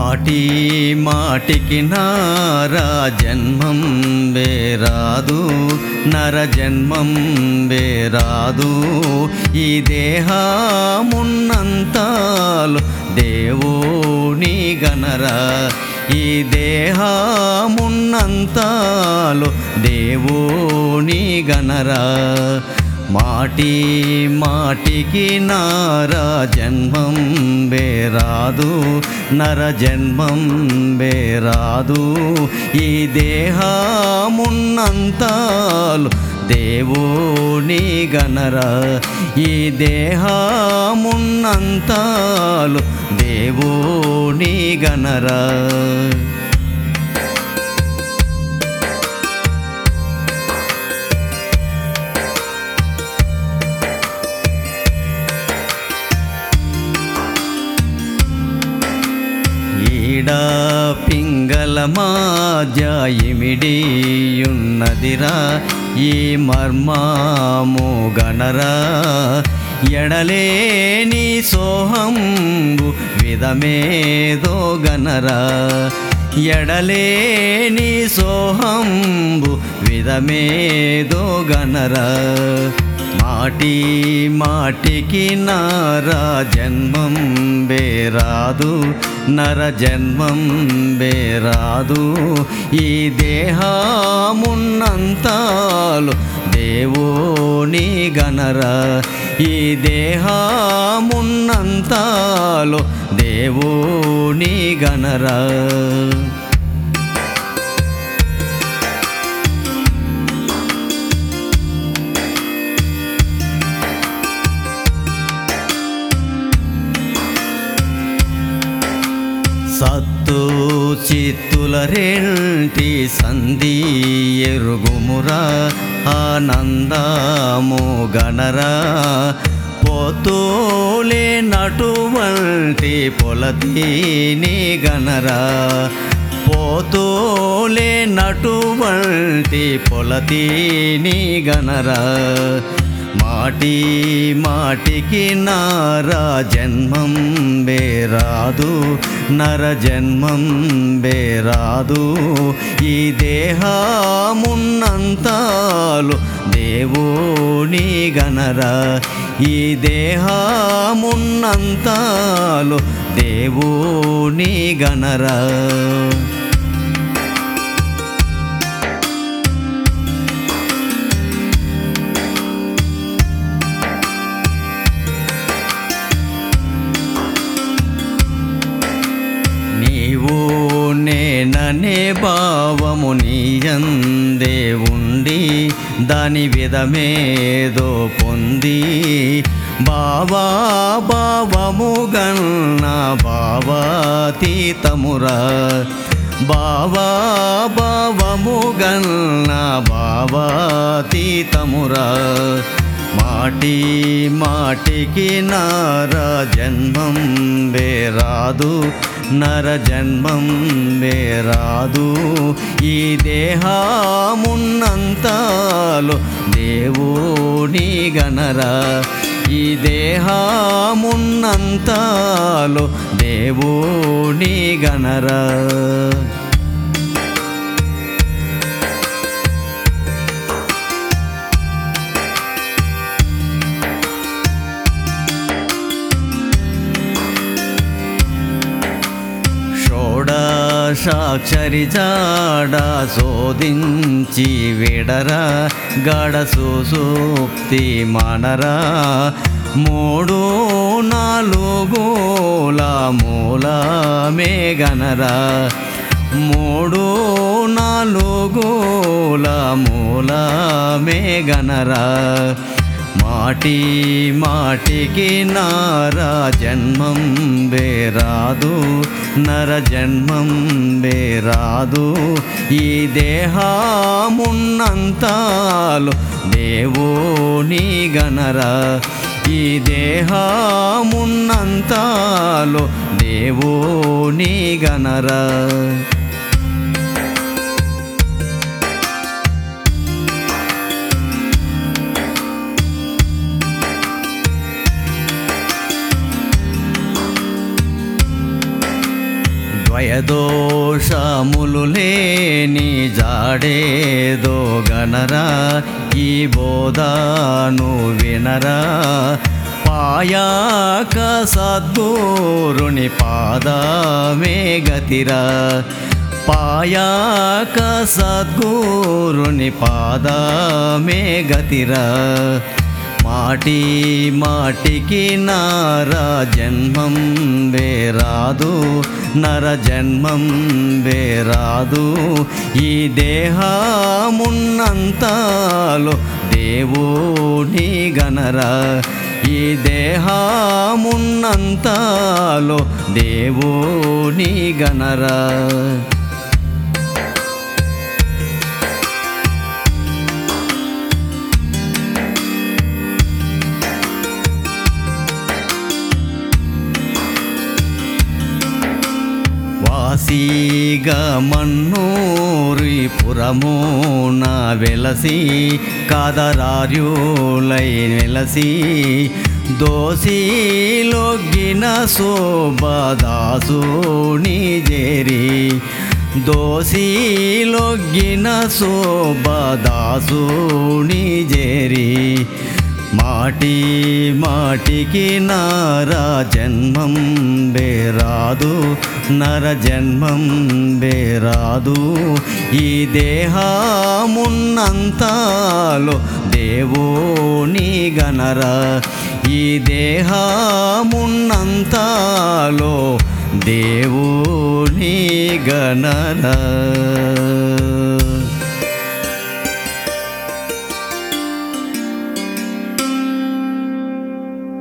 మాటి మాటికి నారా జన్మం వేరాదు నర జన్మం వేరాదు ఈ దేహమున్నంతాలు దేవుని గనరా ఈ దేహమున్నంతాలు దేవుని గనరా మాటి మాటికి నారా జన్మం వేరాదు నర జన్మం వేరాదు ఈ దేహమున్నంతాలు దేవుని గనరా ఈ దేహమున్నంతాలు దేవుని గనరా ఈడ పింగళ మాజాయిమిడియున్నదిరా ఈ మర్మాము గణరా ఎడలేని సోహంబు విధమేదో గనరా ఎడలేని సోహంబు విధమేదో గనరా మాటి మాటికి నారా జన్మం బేరాదు నర జన్మం బేరాదు ఈ దేహమున్నంతాలు దేవుని గనరా ఈ దేహమున్నంతాలు దేవుని గనరా సత్తు చిత్తుల రెంటి సంధి ఎరుగుమురా ఆనందము గణరా పోతూలే నటువంటి పొలతీని గణరా పోతూలే నటువంటి పొలతీని గణరా మాటి మాటికి నారా జన్మం బేరాదు నర జన్మం బేరాదు ఈ దేహమున్నంతాలు దేవుని గనరా ఈ దేహమున్నంతాలు దేవుని గనరా నీవు నేననే భావము నీయందే ఉండి దాని విధమేదో పొంది బావా భావము గన్న భావాతీతమురా బావా భావము గన్న భావాతీతమురా మాటి మాటికి నారా జన్మం వేరాదు నర జన్మం వేరాదు ఈ దేహమున్నంతాలు దేవుని గనరా ఈ దేహమున్నంతాలు దేవుని గనరా షోడాశాక్షరి జాడ శోధించి విడరా గడసు సూక్తి మనరా మూడు నాలుగుల మూల మేఘనరా మూడు నాలుగుల మూల మేఘనరా మాటి మాటికి నారా జన్మం బేరాదు నర జన్మం బేరాదు ఈ దేహమున్నంతాలు దేవుని గనరా ఈ దేహమున్నంతాలు దేవుని గనరా భయదోషములు లేని జాడేదో గనరా ఈ బోధాను వినరా పాయాక సద్గురుని పాదమే గతిరా పాయాక సద్గురుని పాదమే గతిరా మాటి మాటికి నర జన్మం వేరాదు నర జన్మం వేరాదు ఈ దేహమున్నంతలో దేవుని గనరా ఈ దేహమున్నంతలో దేవుని గనరా వాసీగా మన్నూరి పురమున వెలసి కాదరార్యులై వెలసి దోసిలొగ్గిన శోభదాసుని జేరి దోసిలొగ్గిన శోభదాసుని జేరి మాటి మాటికి నర జన్మం బేరాదు నర జన్మం బేరాదు ఈ దేహమున్నంతలో దేవుని గనరా ఈ దేహమున్నంతలో దేవుని గనరా